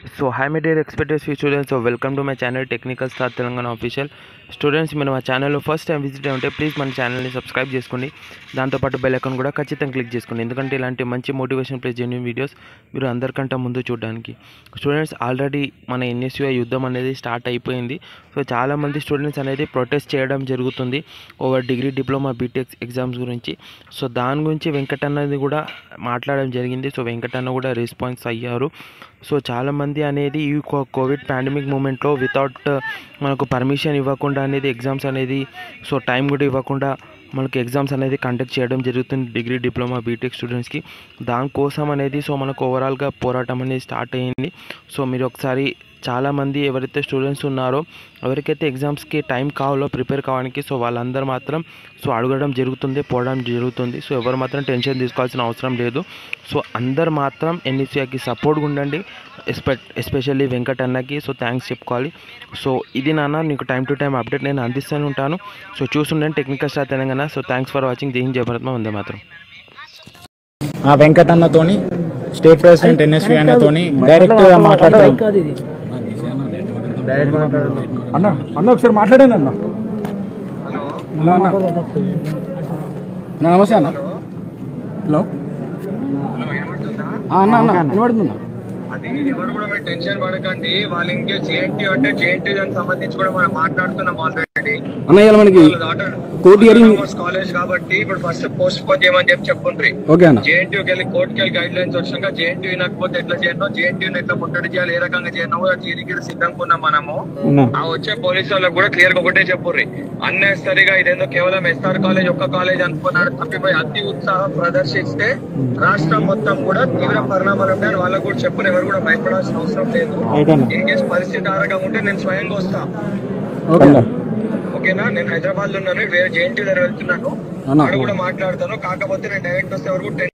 So hi my dear expected fee students so welcome to my channel technical star Telangana official students మీరు మా ఛానల్లో first time visit అయి ఉంటే please మన ఛానల్ని సబ్స్క్రైబ్ చేసుకోండి దాంతోపాటు బెల్ ఐకాన్ కూడా ఖచ్చితంగా క్లిక్ చేసుకోండి ఎందుకంటే ఇలాంటి మంచి మోటివేషన్ ప్లస్ జెన్యున్ వీడియోస్ మీరు అందరికంటే ముందు చూడడానికి స్టూడెంట్స్ ఆల్రెడీ మన ఎన్ఎస్యుఐ యుద్ధం అనేది స్టార్ట్ అయిపోయింది సో చాలామంది స్టూడెంట్స్ అనేది ప్రొటెస్ట్ చేయడం జరుగుతుంది over degree diploma B Tech exams గురించి సో దాని గురించి వెంకటన్నది కూడా మాట్లాడడం జరిగింది సో వెంకటన్న కూడా రెస్పాన్స్ అయ్యారు సో చాలామంది అనేది ఈ కో- కోవిడ్ పాండమిక్ మూమెంట్లో వితౌట్ మనకు పర్మిషన్ ఇవ్వకుండా అనేది ఎగ్జామ్స్ అనేది సో టైం కూడా ఇవ్వకుండా మనకి ఎగ్జామ్స్ అనేది కండక్ట్ చేయడం జరుగుతుంది డిగ్రీ డిప్లొమా బీటెక్ స్టూడెంట్స్కి దానికోసం అనేది సో మనకు ఓవరాల్గా పోరాటం అనేది స్టార్ట్ అయ్యింది సో మీరు ఒకసారి చాలామంది ఎవరైతే స్టూడెంట్స్ ఉన్నారో ఎవరికైతే ఎగ్జామ్స్కి టైం కావాలో ప్రిపేర్ కావడానికి సో వాళ్ళందరూ మాత్రం సో అడగడం జరుగుతుంది పోవడం జరుగుతుంది సో ఎవరు మాత్రం టెన్షన్ తీసుకోవాల్సిన అవసరం లేదు సో అందరు మాత్రం ఎన్ఈసీఆర్కి సపోర్ట్గా ఉండండి ఎస్పె ఎస్పెషల్లీ వెంకట్ అన్నకి సో థ్యాంక్స్ చెప్పుకోవాలి సో ఇది నాన్న నీకు టైం టు టైం అప్డేట్ నేను అందిస్తూనే ఉంటాను సో చూస్తుండండి technical star Telangana so thanks for watching దేని జయభరత్మ ఉందే మాత్రం ఆ వెంకట్ అన్నతోని స్టేట్ ప్రెసిడెంట్ ఎన్ఎస్వి అన్నతోని డైరెక్ట్ గా మాట్లాడతాం అన్న అన్న ఒకసారి మాట్లాడండి అన్న హలో అన్న అన్న, నమస్తే అన్న హలో ఆ, అన్న అన్న వినబడుతుందా అది ఎవరు కూడా మీరు టెన్షన్ పడకండి వాళ్ళు ఇంకే జేఎన్టీ అంటే జేఎన్టీ దానికి సంబంధించి కూడా మనం మాట్లాడుతున్నాం ఆల్రెడీ అన్న ఇవాళ మనకి కోర్టు హియరింగ్ కాలేజ్ కాబట్టి ఇప్పుడు ఫస్ట్ పోస్ట్ పోన్ చేయమని చెప్పి చెప్పుండ్రి ఓకే అన్న జేఎన్టీకి వెళ్ళి కోర్టుకి వెళ్ళి గైడ్ లైన్స్ వచ్చినాక జేఎన్టీ వినకపోతే ఎట్లా చేయను జేఎన్టీ ఎట్లా ముట్టడి చేయాలి ఏ రకంగా చేయను కూడా దీనికి సిద్ధంగా ఉన్నాం మనము అన్న ఆ వచ్చే పోలీసు వాళ్ళకి కూడా క్లియర్ గా ఒకటే చెప్పుర్రి అన్నెసరిగా ఇదేందో కేవలం ఎస్ఆర్ కాలేజ్ ఒక్క కాలేజ్ అనుకున్నాడు తప్పిపోయి అతి ఉత్సాహం ప్రదర్శిస్తే రాష్ట్రం మొత్తం కూడా తీవ్ర పరిణామాలు ఉంటాయని వాళ్ళకు కూడా చెప్పులు ఎవరు కూడా భయపడాల్సిన అవసరం లేదు రైట్ అన్న ఇన్ కేసు పరిస్థితి ఆరగా ఉంటే నేను స్వయంగా వస్తా ఓకే అన్న ఓకేనా నేను హైదరాబాద్ లో ఉన్నాను వేరే జేఎన్టీ దగ్గర వెళ్తున్నాను అన్న. అక్కడ కూడా మాట్లాడతాను కాకపోతే నేను డైరెక్ట్ వస్తే వరకు